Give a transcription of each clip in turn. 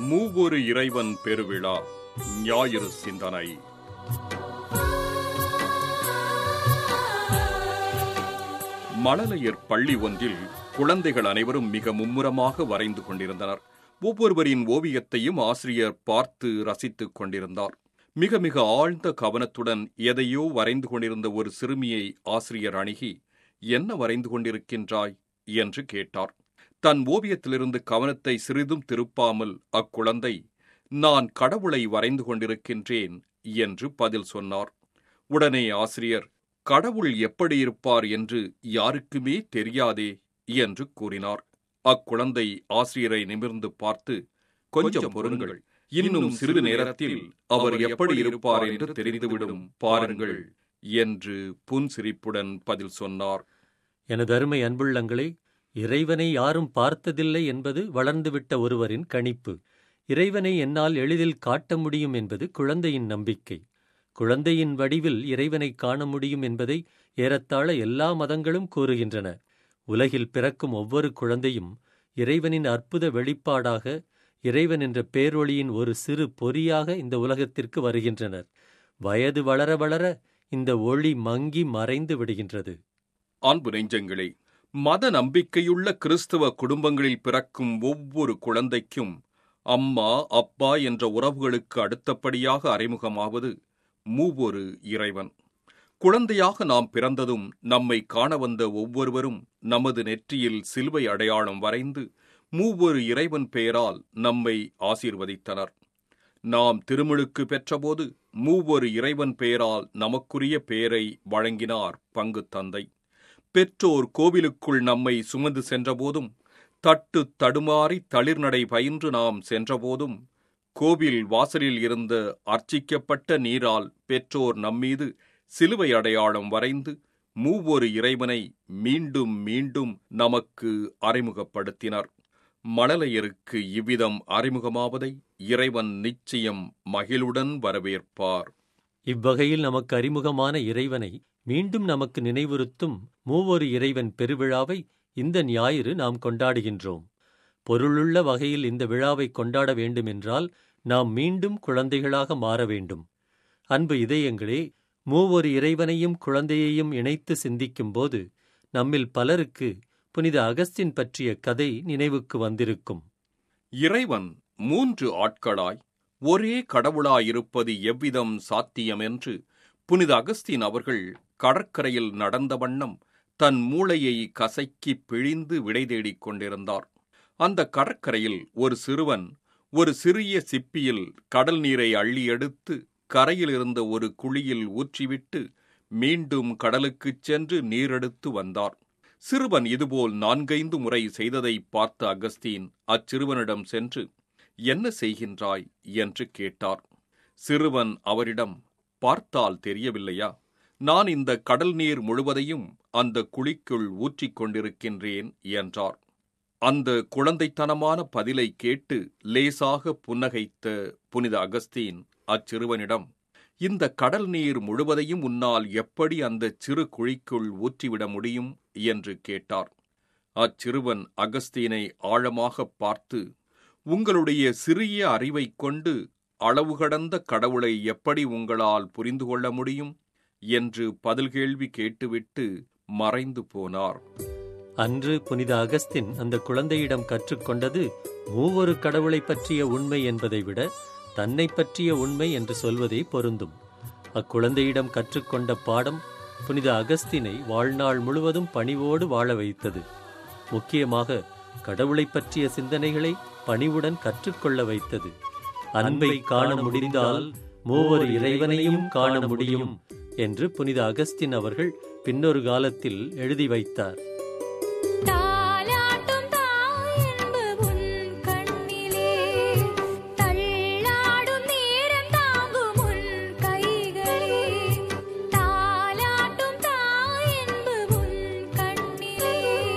மூவொரு இறைவன் பெருவிழா ஞாயிறு சிந்தனை மழலையர் பள்ளி ஒன்றில் குழந்தைகள் அனைவரும் மிக மும்முரமாக வரைந்து கொண்டிருந்தனர் ஒவ்வொருவரின் ஓவியத்தையும் ஆசிரியர் பார்த்து ரசித்துக் கொண்டிருந்தார் மிக மிக ஆழ்ந்த கவனத்துடன் எதையோ வரைந்து கொண்டிருந்த ஒரு சிறுமியை ஆசிரியர் அணுகி என்ன வரைந்து கொண்டிருக்கின்றாய் என்று கேட்டார் தன் ஓவியத்திலிருந்து கவனத்தை சிறிதும் திருப்பாமல் அக்குழந்தை நான் கடவுளை வரைந்து கொண்டிருக்கின்றேன் என்று பதில் சொன்னார் உடனே ஆசிரியர் கடவுள் எப்படி இருப்பார் என்று யாருக்குமே தெரியாதே என்று கூறினார் அக்குழந்தை ஆசிரியரை நிமிர்ந்து பார்த்து கொஞ்சம் பொறுங்கள் இன்னும் சிறிது நேரத்தில் அவர் எப்படி இருப்பார் என்று தெரிந்துவிடும் பாருங்கள் என்று புன்சிரிப்புடன் பதில் சொன்னார் எனது அருமை அன்புள்ளங்களே இறைவனை யாரும் பார்த்ததில்லை என்பது வளர்ந்துவிட்ட ஒருவரின் கணிப்பு இறைவனை என்னால் எளிதில் காட்ட முடியும் என்பது குழந்தையின் நம்பிக்கை குழந்தையின் வடிவில் இறைவனை காண முடியும் என்பதை ஏறத்தாழ எல்லா மதங்களும் கூறுகின்றன உலகில் பிறக்கும் ஒவ்வொரு குழந்தையும் இறைவனின் அற்புத வெளிப்பாடாக இறைவன் என்ற பேரொளியின் ஒரு சிறு பொறியாக இந்த உலகத்திற்கு வருகின்றனர் வயது வளர வளர இந்த ஒளி மங்கி மறைந்து விடுகின்றது அன்பு நெஞ்சங்களே மத நம்பிக்கையுள்ள கிறிஸ்தவ குடும்பங்களில் பிறக்கும் ஒவ்வொரு குழந்தைக்கும் அம்மா அப்பா என்ற உறவுகளுக்கு அடுத்தபடியாக அறிமுகமாவது மூவொரு இறைவன் குழந்தையாக நாம் பிறந்ததும் நம்மை காண வந்த ஒவ்வொருவரும் நமது நெற்றியில் சிலுவை அடையாளம் வரைந்து மூவொரு இறைவன் பெயரால் நம்மை ஆசீர்வதித்தனர் நாம் திருமுழுக்கு பெற்றபோது மூவொரு இறைவன் பெயரால் நமக்குரிய பெயரை வழங்கினார் பங்கு தந்தை பெற்றோர் கோவிலுக்குள் நம்மை சுமந்து சென்றபோதும் தட்டு தடுமாறி தளிர்நடை பயின்று நாம் சென்றபோதும் கோவில் வாசலில் இருந்த அர்ச்சிக்கப்பட்ட நீரால் பெற்றோர் நம்மீது சிலுவை அடையாளம் வரைந்து மூவொரு இறைவனை மீண்டும் மீண்டும் நமக்கு அறிமுகப்படுத்தினர் மழலையருக்கு இவ்விதம் அறிமுகமாவதை இறைவன் நிச்சயம் மகிழுடன் வரவேற்பார் இவ்வகையில் நமக்கு அறிமுகமான இறைவனை மீண்டும் நமக்கு நினைவுறுத்தும் மூவொரு இறைவன் பெருவிழாவை இந்த ஞாயிறு நாம் கொண்டாடுகின்றோம் பொருளுள்ள வகையில் இந்த விழாவை கொண்டாட வேண்டுமென்றால் நாம் மீண்டும் குழந்தைகளாக மாற வேண்டும் அன்பு இதயங்களே மூவொரு இறைவனையும் குழந்தையையும் இணைத்து சிந்திக்கும்போது நம்மில் பலருக்கு புனித அகஸ்டின் பற்றிய கதை நினைவுக்கு வந்திருக்கும் இறைவன் மூன்று ஆட்களாய் ஒரே கடவுளாயிருப்பது எவ்விதம் சாத்தியம் என்று புனித அகஸ்தின் அவர்கள் கடற்கரையில் நடந்த வண்ணம் தன் மூளையை கசக்கி பிழிந்து விடை தேடிக் கொண்டிருந்தார் அந்த கடற்கரையில் ஒரு சிறுவன் ஒரு சிறிய சிப்பியில் கடல் நீரை அள்ளி எடுத்து கரையில் இருந்த ஒரு குழியில் ஊற்றிவிட்டு மீண்டும் கடலுக்குச் சென்று நீரெடுத்து வந்தார் சிறுவன் இதுபோல் நான்கைந்து முறை செய்ததை பார்த்த அகஸ்தீன் அச்சிறுவனிடம் சென்று என்ன செய்கின்றாய் என்று கேட்டார் சிறுவன் அவரிடம் பார்த்தால் தெரியவில்லையா நான் இந்த கடல் நீர் முழுவதையும் அந்த குழிக்குள் ஊற்றிக் கொண்டிருக்கின்றேன் என்றார் அந்த குழந்தைத்தனமான பதிலை கேட்டு லேசாக புன்னகைத்த புனித அகஸ்தீன் அச்சிறுவனிடம் இந்த கடல் நீர் முழுவதையும் உன்னால் எப்படி அந்த சிறு குழிக்குள் ஊற்றிவிட முடியும் என்று கேட்டார் அச்சிறுவன் அகஸ்தீனை ஆழமாகப் பார்த்து உங்களுடைய சிறிய அறிவைக் கொண்டு அளவு கடந்த கடவுளை எப்படி உங்களால் புரிந்து கொள்ள முடியும் என்று பதில் கேள்வி கேட்டுவிட்டு மறைந்து போனார் அன்று புனித அகஸ்தின் அந்த குழந்தையிடம் கற்றுக்கொண்டது மூவொரு கடவுளைப் பற்றிய உண்மை என்பதை விட தன்னை பற்றிய உண்மை என்று சொல்வதே பொருந்தும் அக்குழந்தையிடம் கற்றுக்கொண்ட பாடம் புனித அகஸ்தினை வாழ்நாள் முழுவதும் பணிவோடு வாழ வைத்தது முக்கியமாக கடவுளைப் பற்றிய சிந்தனைகளை பணிவுடன் கற்றுக்கொள்ள வைத்தது அன்பை காண முடிந்தால் மூவொரு இறைவனையும் காண முடியும் என்று புனித அகஸ்தின் அவர்கள் பின்னொரு காலத்தில் எழுதி வைத்தார் தாலாட்டும் தாயன்பு உன் கண்ணிலே தள்ளாடும் நேரம் தாங்கும் உன் கைகளே தாலாட்டும் தாயன்பு உன் கண்ணிலே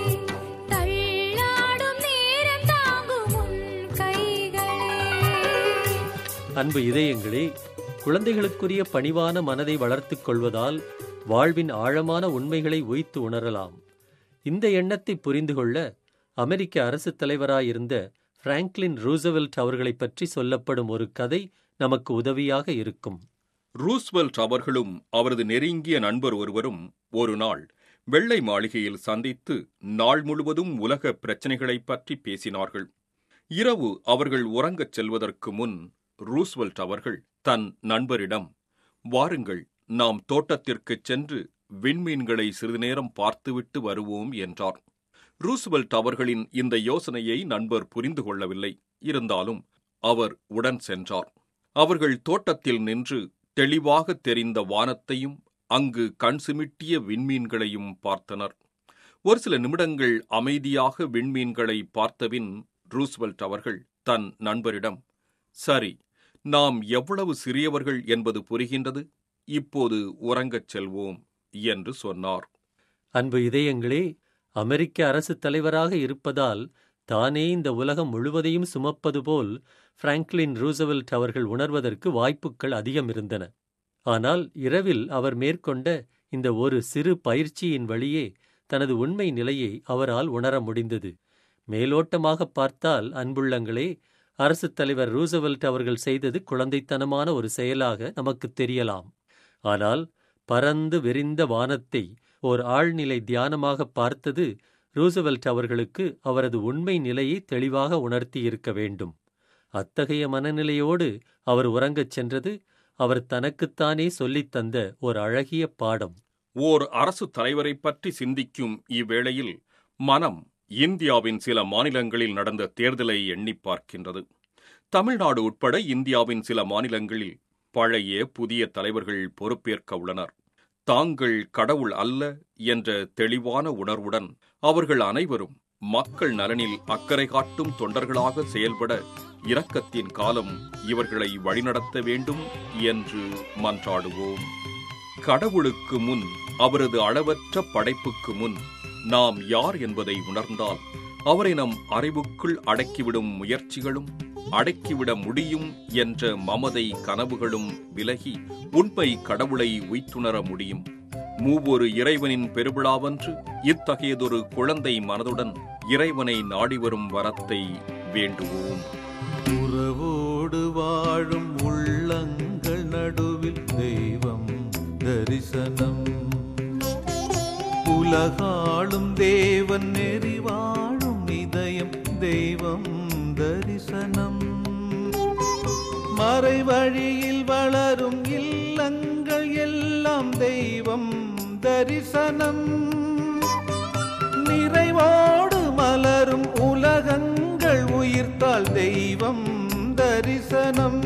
தள்ளாடும் நேரம் தாங்கும் உன் கைகளே அன்பு இதயங்களே குழந்தைகளுக்குரிய பணிவான மனதை வளர்த்துக் கொள்வதால் வாழ்வின் ஆழமான உண்மைகளை உய்த்து உணரலாம் இந்த எண்ணத்தை புரிந்து கொள்ள அமெரிக்க அரசுத் தலைவராயிருந்த பிராங்க்லின் ரூசவெல்ட் அவர்களைப் பற்றி சொல்லப்படும் ஒரு கதை நமக்கு உதவியாக இருக்கும் ரூஸ்வெல்ட் அவர்களும் அவரது நெருங்கிய நண்பர் ஒருவரும் ஒரு நாள் வெள்ளை மாளிகையில் சந்தித்து நாள் முழுவதும் உலக பிரச்சனைகளைப் பற்றி பேசினார்கள் இரவு அவர்கள் உறங்கச் செல்வதற்கு முன் ரூஸ்வெல்ட் அவர்கள் தன் நண்பரிடம் வாருங்கள் நாம் தோட்டத்திற்குச் சென்று விண்மீன்களை சிறிது நேரம் பார்த்துவிட்டு வருவோம் என்றார் ரூஸ்வெல்ட் அவர்களின் இந்த யோசனையை நண்பர் புரிந்து கொள்ளவில்லை இருந்தாலும் அவர் உடன் சென்றார் அவர்கள் தோட்டத்தில் நின்று தெளிவாக தெரிந்த வானத்தையும் அங்கு கண் சிமிட்டிய விண்மீன்களையும் பார்த்தனர் ஒரு சில நிமிடங்கள் அமைதியாக விண்மீன்களை பார்த்தபின் ரூஸ்வெல்ட் அவர்கள் தன் நண்பரிடம் சரி நாம் எவ்வளவு சிறியவர்கள் என்பது புரிகின்றது இப்போது உறங்கச் செல்வோம் என்று சொன்னார் அன்பு இதயங்களே அமெரிக்க அரசுத் தலைவராக இருப்பதால் தானே இந்த உலகம் முழுவதையும் சுமப்பது போல் பிராங்க்லின் ரூசவெல்ட் அவர்கள் உணர்வதற்கு வாய்ப்புகள் அதிகம் இருந்தன ஆனால் இரவில் அவர் மேற்கொண்ட இந்த ஒரு சிறு பயிற்சியின் வழியே தனது உண்மை நிலையை அவரால் உணர முடிந்தது மேலோட்டமாக பார்த்தால் அன்புள்ளங்களே அரசுத் தலைவர் ரூசவெல்ட் அவர்கள் செய்தது குழந்தைத்தனமான ஒரு செயலாக நமக்குத் தெரியலாம் ஆனால் பரந்து விரிந்த வானத்தை ஓர் ஆழ்நிலை தியானமாக பார்த்தது ரூசவெல்ட் அவர்களுக்கு அவரது உண்மை நிலையை தெளிவாக உணர்த்தியிருக்க வேண்டும் அத்தகைய மனநிலையோடு அவர் உறங்கச் சென்றது அவர் தனக்குத்தானே சொல்லித் தந்த ஒரு அழகிய பாடம் ஓர் அரசு தலைவரைப் பற்றி சிந்திக்கும் இவ்வேளையில் மனம் இந்தியாவின் சில மாநிலங்களில் நடந்த தேர்தலை எண்ணிப் பார்க்கின்றது தமிழ்நாடு உட்பட இந்தியாவின் சில மாநிலங்களில் பழைய புதிய தலைவர்கள் பொறுப்பேற்க உள்ளனர் தாங்கள் கடவுள் அல்ல என்ற தெளிவான உணர்வுடன் அவர்கள் அனைவரும் மக்கள் நலனில் அக்கறை காட்டும் தொண்டர்களாக செயல்பட இரக்கத்தின் காலம் இவர்களை வழிநடத்த வேண்டும் என்று மன்றாடுவோம் கடவுளுக்கு முன் அவரது அளவற்ற படைப்புக்கு முன் நாம் யார் என்பதை உணர்ந்தால் அவரை நம் அறிவுக்குள் அடக்கிவிடும் முயற்சிகளும் அடக்கிவிட முடியும் என்ற மமதை கனவுகளும் விலகி உண்மை கடவுளை உய்த்துணர முடியும் மூவொரு இறைவனின் பெருவிழாவன்று இத்தகையதொரு குழந்தை மனதுடன் இறைவனை நாடி வரும் வரத்தை வேண்டுவோம் உறவோடு வாழும் உள்ளங்கள் நடுவில் தெய்வம் தரிசனம் உலகாளும் தேவன் நெறி வாழும் இதயம் தெய்வம் தரிசனம் மறைவழியில் வளரும் இல்லங்கள் எல்லாம் தெய்வம் தரிசனம் நிறைவோடு மலரும் உலகங்கள் உயிர்த்தால் தெய்வம் தரிசனம்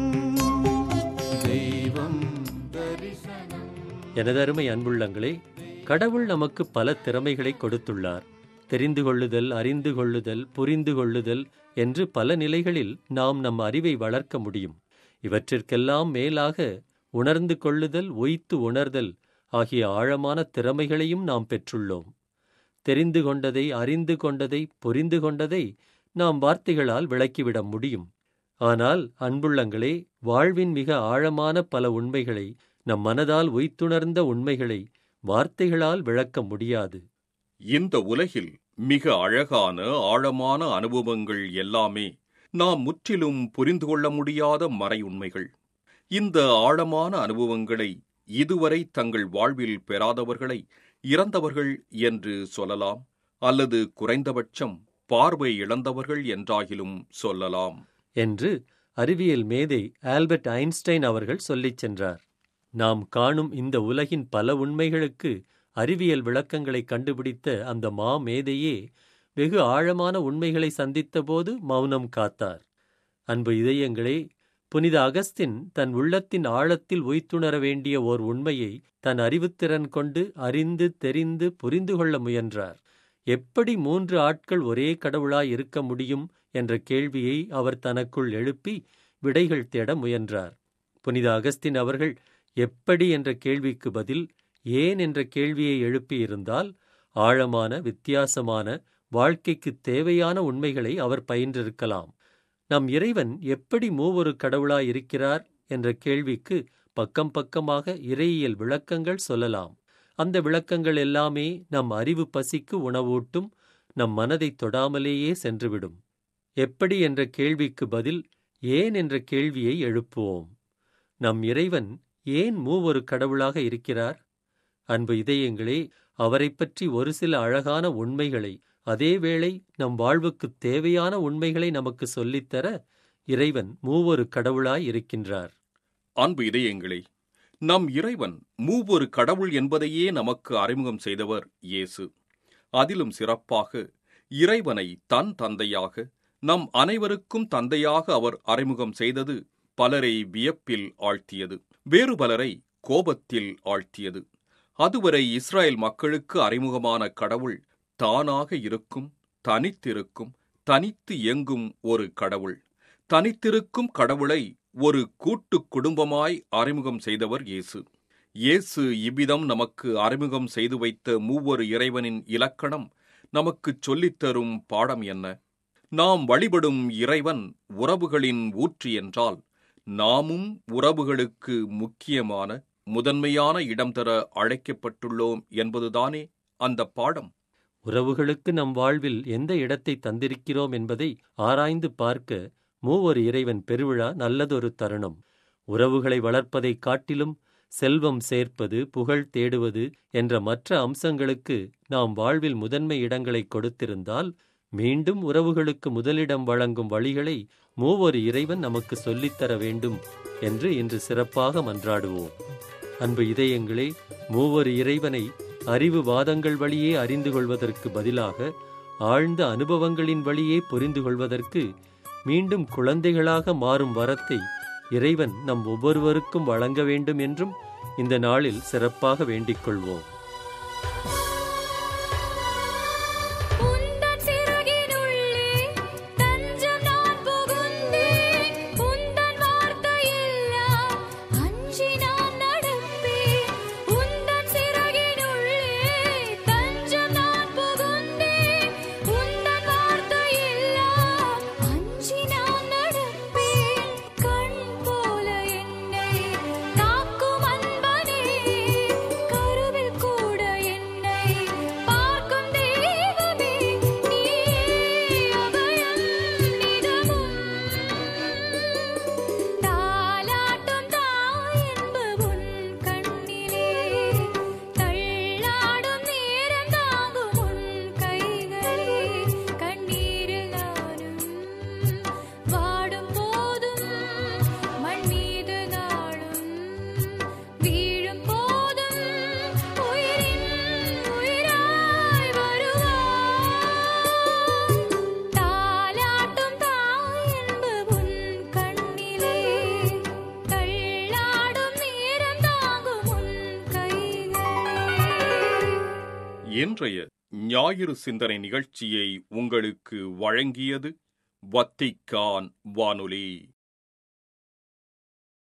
தெய்வம் தரிசனம் எனதருமை அன்புள்ளங்களே கடவுள் நமக்கு பல திறமைகளை கொடுத்துள்ளார் தெரிந்து கொள்ளுதல் அறிந்து கொள்ளுதல் புரிந்து கொள்ளுதல் என்று பல நிலைகளில் நாம் நம் அறிவை வளர்க்க முடியும் இவற்றிற்கெல்லாம் மேலாக உணர்ந்து கொள்ளுதல் ஒய்த்து உணர்தல் ஆகிய ஆழமான திறமைகளையும் நாம் பெற்றுள்ளோம் தெரிந்து கொண்டதை அறிந்து கொண்டதை புரிந்து கொண்டதை நாம் வார்த்தைகளால் விளக்கிவிட முடியும் ஆனால் அன்புள்ளங்களே வாழ்வின் மிக ஆழமான பல உண்மைகளை நம் மனதால் உய்த்துணர்ந்த உண்மைகளை வார்த்தைகளால் விளக்க முடியாது இந்த உலகில் மிக அழகான ஆழமான அனுபவங்கள் எல்லாமே நாம் முற்றிலும் புரிந்து கொள்ள முடியாத மறை உண்மைகள் இந்த ஆழமான அனுபவங்களை இதுவரை தங்கள் வாழ்வில் பெறாதவர்களை இறந்தவர்கள் என்று சொல்லலாம் அல்லது குறைந்தபட்சம் பார்வை இழந்தவர்கள் என்றாகிலும் சொல்லலாம் என்று அறிவியல் மேதை ஆல்பர்ட் ஐன்ஸ்டைன் அவர்கள் சொல்லிச் சென்றார் நாம் காணும் இந்த உலகின் பல உண்மைகளுக்கு அறிவியல் விளக்கங்களை கண்டுபிடித்த அந்த மா மேதையே வெகு ஆழமான உண்மைகளை சந்தித்தபோது மௌனம் காத்தார் அன்பு இதயங்களே புனித அகஸ்தின் தன் உள்ளத்தின் ஆழத்தில் உய்த்துணர வேண்டிய ஓர் உண்மையை தன் அறிவுத்திறன் கொண்டு அறிந்து தெரிந்து புரிந்து கொள்ள முயன்றார் எப்படி மூன்று ஆட்கள் ஒரே கடவுளாய் இருக்க முடியும் என்ற கேள்வியை அவர் தனக்குள் எழுப்பி விடைகள் தேட முயன்றார் புனித அகஸ்தின் அவர்கள் எப்படி என்ற கேள்விக்கு பதில் ஏன் என்ற கேள்வியை எழுப்பியிருந்தால் ஆழமான வித்தியாசமான வாழ்க்கைக்கு தேவையான உண்மைகளை அவர் பயின்றிருக்கலாம் நம் இறைவன் எப்படி மூவொரு கடவுளாய் இருக்கிறார் என்ற கேள்விக்கு பக்கம் பக்கமாக இறையியல் விளக்கங்கள் சொல்லலாம் அந்த விளக்கங்கள் எல்லாமே நம் அறிவு பசிக்கு உணவூட்டும் நம் மனதை தொடாமலேயே சென்றுவிடும் எப்படி என்ற கேள்விக்கு பதில் ஏன் என்ற கேள்வியை எழுப்புவோம் நம் இறைவன் ஏன் மூவொரு கடவுளாக இருக்கிறார் அன்பு இதயங்களே அவரைப் பற்றி ஒரு சில அழகான உண்மைகளை அதேவேளை நம் வாழ்வுக்குத் தேவையான உண்மைகளை நமக்கு சொல்லித்தர இறைவன் மூவொரு கடவுளாய் இருக்கின்றார் அன்பு இதயங்களே நம் இறைவன் மூவொரு கடவுள் என்பதையே நமக்கு அறிமுகம் செய்தவர் இயேசு அதிலும் சிறப்பாக இறைவனை தன் தந்தையாக நம் அனைவருக்கும் தந்தையாக அவர் அறிமுகம் செய்தது பலரை வியப்பில் ஆழ்த்தியது வேறு பலரை கோபத்தில் ஆழ்த்தியது அதுவரை இஸ்ராயேல் மக்களுக்கு அறிமுகமான கடவுள் தானாக இருக்கும் தனித்திருக்கும் தனித்து இயங்கும் ஒரு கடவுள் தனித்திருக்கும் கடவுளை ஒரு கூட்டுக் குடும்பமாய் அறிமுகம் செய்தவர் இயேசு இயேசு இவ்விதம் நமக்கு அறிமுகம் செய்து வைத்த மூவொரு இறைவனின் இலக்கணம் நமக்குச் சொல்லித்தரும் பாடம் என்ன நாம் வழிபடும் இறைவன் உறவுகளின் ஊற்று என்றால் நாமும் உறவுகளுக்கு முக்கியமான முதன்மையான இடம் தர அழைக்கப்பட்டுள்ளோம் என்பதுதானே அந்த பாடம் உறவுகளுக்கு நம் வாழ்வில் எந்த இடத்தை தந்திருக்கிறோம் என்பதை ஆராய்ந்து பார்க்க மூவொரு இறைவன் பெருவிழா நல்லதொரு தருணம் உறவுகளை வளர்ப்பதைக் காட்டிலும் செல்வம் சேர்ப்பது புகழ் தேடுவது என்ற மற்ற அம்சங்களுக்கு நாம் வாழ்வில் முதன்மை இடங்களை கொடுத்திருந்தால் மீண்டும் உறவுகளுக்கு முதலிடம் வழங்கும் வழிகளை மூவொரு இறைவன் நமக்கு சொல்லித்தர வேண்டும் என்று இன்று சிறப்பாக மன்றாடுவோம் அன்பு இதயங்களே மூவொரு இறைவனை அறிவு வாதங்கள் வழியே அறிந்து கொள்வதற்கு பதிலாக ஆழ்ந்த அனுபவங்களின் வழியே புரிந்து கொள்வதற்கு மீண்டும் குழந்தைகளாக மாறும் வரத்தை இறைவன் நம் ஒவ்வொருவருக்கும் வழங்க வேண்டும் என்றும் இந்த நாளில் சிறப்பாக வேண்டிக் கொள்வோம் உந்தன் சிறகினுள்ளே தஞ்சம் நான் புகுந்தேன் உந்தன் வார்த்தையெல்லாம் அஞ்சி நான் நடப்பேன் உந்தன் சிறகினுள்ளே தஞ்சம் நான் புகுந்தேன் உந்தன் வார்த்தையெல்லாம் அஞ்சி நான் நடப்பேன் கண் போல என்னை காக்கும் அன்பனே கருவில் கூட என்னை பார்க்கும் தெய்வமே நீ அபயம் நிதமும் தாலாட்டும் தாய் என்பு உன் கண்ணிலே தள்ளாடும் நேரம் தாங்கும் உன் கைகளே கண்ணீரில் நானும் வாடும் போதும் மண் மீது நாளும் வீழும் போதும் உயிரின் உயிராய் வருவாய் தாலாட்டும் தாய் என்பு உன் கண்ணிலே தள்ளாடும் நேரம் தாங்கும் உன் கைகளே இன்றைய ஞாயிறு சிந்தனை நிகழ்ச்சியை உங்களுக்கு வழங்கியது வத்திக்கான் வானொலி